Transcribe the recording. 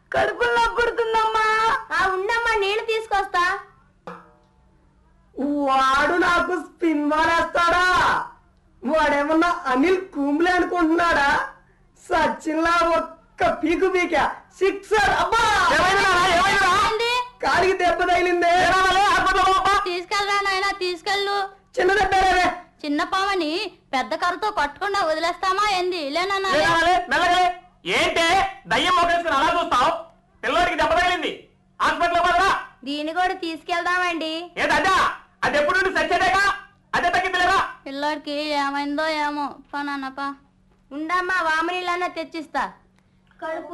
కడుపులో పుడుతుందమ్మా ఆ ఉండమ్మా నీళ్లు తీసుకొస్తా వాడు నాకు స్పిన్ మానేస్తాడా వాడేమన్నా అనిల్ కుంబ్లే అనుకుంటున్నాడా సచిన్ లా ఒక్క పీకు పీక సిక్సర్ అబ్బా ఏంది? కాలికి దెబ్బ తగిలిందే తీసుకెళ్ళరా నాయనా తీసుకెళ్ళు చిన్న దెబ్బరే చిన్న పామని పెద్ద కర్రతో కొట్టకుండా వదిలేస్తామా ఏంది లేనన్నా మెల్లగలే ఏంటే దయ్యం మోకేసుకుని అలా చూస్తావు పిల్లోడికి దెబ్బ తగిలింది హాస్పిటల్ పదరా దీన్ని కూడా తీసుకెళ్దామండి ఏంటంటే అది ఎప్పుడు నుండి సచ్చేదేగా అదే తగ్గిందిలేరా పిల్లోడికి ఏమైందో ఏమో పా నాన్న పా ఉండమ్మా వామనీళ్ళన్నా తెచ్చిస్తా